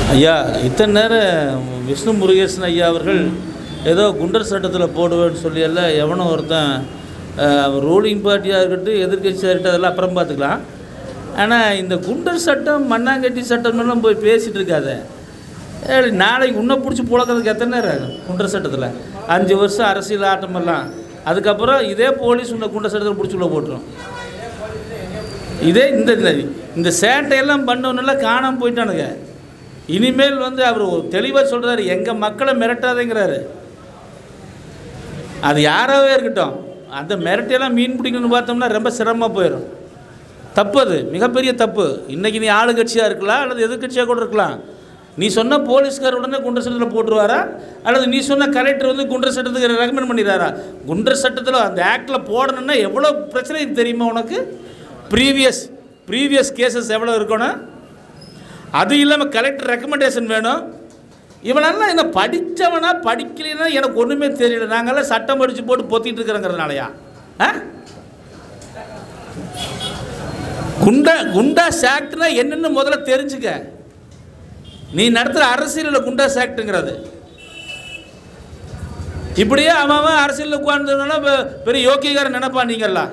ஐயா இத்தனை நேரம் விஷ்ணு முருகேசன் ஐயா அவர்கள் ஏதோ குண்டர் சட்டத்தில் போடுவேன்னு சொல்லி எல்லாம் எவனோ ஒருத்தன் ரூலிங் பார்ட்டியாக இருக்கட்டும் எதிர்கட்சியாக இருக்கட்டும் அதெல்லாம் அப்புறம் பார்த்துக்கலாம் ஆனால் இந்த குண்டர் சட்டம் மண்ணாங்கட்டி சட்டம்லாம் போய் பேசிகிட்டு இருக்காத ஏய், நாளைக்கு உன்னை பிடிச்சி புழக்கிறதுக்கு எத்தனை நேரம் ஆகும் குண்டர் சட்டத்தில் அஞ்சு வருஷம் அரசியல் ஆட்டமெல்லாம் அதுக்கப்புறம் இதே போலீஸ் உன்னை குண்டர் சட்டத்தில் பிடிச்சி உள்ள போட்டுரும் இதே இந்த இந்த இந்த சேட்டையெல்லாம் பண்ணவனெல்லாம் காணாமல் போயிட்டானுங்க இனிமேல் வந்து அவர் தெளிவாக சொல்கிறாரு எங்கள் மக்களை மிரட்டாதேங்கிறாரு அது யாராவே இருக்கட்டும் அந்த மிரட்டையெல்லாம் மீன் பிடிக்கணும்னு பார்த்தோம்னா ரொம்ப சிரமமாக போயிடும் தப்பு அது மிகப்பெரிய தப்பு இன்றைக்கி நீ ஆளுங்கட்சியாக இருக்கலாம் அல்லது எதிர்கட்சியாக கூட இருக்கலாம் நீ சொன்ன போலீஸ்கார் உடனே குண்டர் சட்டத்தில் போட்டுருவாரா அல்லது நீ சொன்ன கலெக்டர் வந்து குண்டர் சட்டத்துக்கு ரெக்கமெண்ட் பண்ணிடுறாரா குண்டர் சட்டத்தில் அந்த ஆக்டில் போடணுன்னா எவ்வளோ பிரச்சனை தெரியுமா உனக்கு ப்ரீவியஸ் ப்ரீவியஸ் கேசஸ் எவ்வளோ இருக்கணும் அது இல்லாமல் கலெக்டர் ரெக்கமெண்டேஷன் வேணும் இவனெல்லாம் என்ன படித்தவனா படிக்கலைன்னா எனக்கு ஒன்றுமே தெரியல நாங்கெல்லாம் சட்டம் படித்து போட்டு பொத்திட்டு இருக்கிறோங்கிறதுனாலயா ஆ குண்டா குண்டா சாக்ட்னா என்னன்னு முதல்ல தெரிஞ்சுக்க நீ நடத்துகிற அரசியலில் குண்டா சாக்ட்டுங்கிறது இப்படியே அவன் அவன் அரசியலில் உட்கார்ந்ததுனால பெ- பெரிய யோக்கியக்காரன் நினைப்பான் நீங்கள்லாம்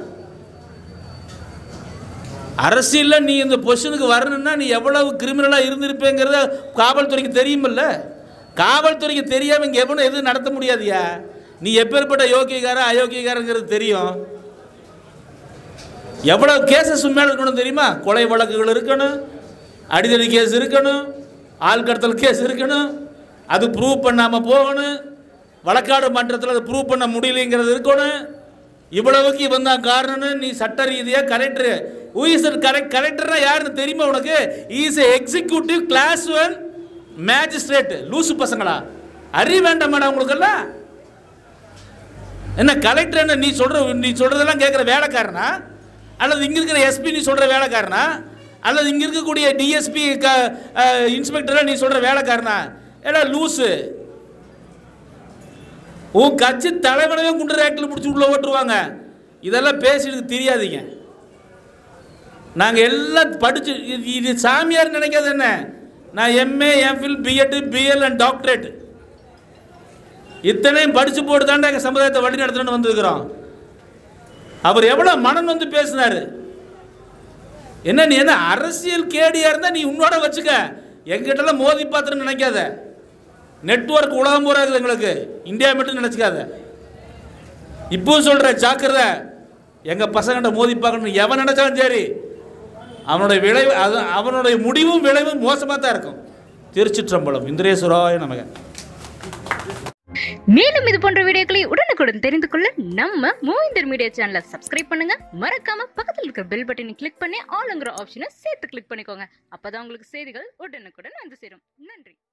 அரசியலில் நீ இந்த பொசிஷனுக்கு வரணும்னா நீ எவ்வளவு கிரிமினலாக இருந்திருப்பேங்கிறத காவல்துறைக்கு தெரியுமில்ல காவல்துறைக்கு தெரியாமல் இங்கே எவனும் எதுவும் நடத்த முடியாதுயா நீ எப்பேற்பட்ட யோக்கியக்காரன் அயோக்கியக்காரங்கிறது தெரியும் எவ்வளோ கேசஸ் மேலே இருக்கணும் தெரியுமா கொலை வழக்குகள் இருக்கணும் அடிதடி கேஸ் இருக்கணும் ஆள் கடத்தல் கேஸ் இருக்கணும் அது ப்ரூவ் பண்ணாமல் போகணும் வழக்காடு மன்றத்தில் அதை ப்ரூவ் பண்ண முடியலைங்கிறது இருக்கணும் இவ்வளவுக்கு இவன் தான் காரணம்னு நீ சட்ட ரீதியாக கலெக்டர் ஊஇஸ் கரெக்ட் கலெக்டர்னா யாருன்னு தெரியுமா உனக்கு is executive class one magistrate லூசு பசங்களா அறிய வேண்டாமாடா உங்களுக்கெல்லாம் என்ன கலெக்டர் என்ன நீ சொல்ற நீ சொல்றதெல்லாம் கேட்குற வேலைக்காரனா அல்லது இங்க இருக்கிற எஸ்பி நீ சொல்ற வேலைக்காரனா அல்லது இங்க இருக்கக்கூடிய டிஎஸ்பி க இன்ஸ்பெக்டரா நீ சொல்ற வேலைக்காரனா ஏடா லூசு உன் கட்சி தலைவனவே குண்டர் ஆக்டில் பிடிச்சி உள்ள ஓட்டுருவாங்க இதெல்லாம் பேசிட்டு தெரியாதீங்க நாங்கள் எல்லாம் படிச்சு இது- இது சாமியார் நினைக்காது என்ன நான் MA MPhil BEd BL and doctorate இத்தனையும் படிச்சு போட்டு தாண்டா எங்கள் சமுதாயத்தை வழி நடத்தணும்னு வந்திருக்கிறோம் அவர் எவ்வளோ மனம் வந்து பேசினாரு என்ன நீ என்ன அரசியல் கேடியா இருந்தா நீ உன்னோட வச்சுக்க எங்கிட்டலாம் மோதி பாத்திரம் நினைக்காத நெட்வொர்க் உலகம் பூரா இருக்குது எங்களுக்கு இந்தியா மட்டும் நினச்சிக்காத இப்பவும் சொல்ற ஜாக்கிரதை எங்க பசங்கிட்ட மோதி பார்க்கணும் எவன் நினைச்சாலும் சரி அவனுடைய விளைவு அது அவனுடைய முடிவும் விளைவும் மோசமாக தான் இருக்கும் திருச்சிற்றம்பலம் இந்திரேஸ்வராய நமக மேலும் இது போன்ற வீடியோக்களை உடனுக்குடன் தெரிந்து கொள்ள நம்ம மூவிந்தர் மீடியா சேனலை சப்ஸ்கிரைப் பண்ணுங்க மறக்காம பக்கத்தில் இருக்கிற பெல் பட்டனை கிளிக் பண்ணி ஆளுங்கிற ஆப்ஷனை சேர்த்து கிளிக் பண்ணிக்கோங்க அப்பதான் உங்களுக்கு செய்திகள் உடனுக்குடன் வந்து சேரும் நன்றி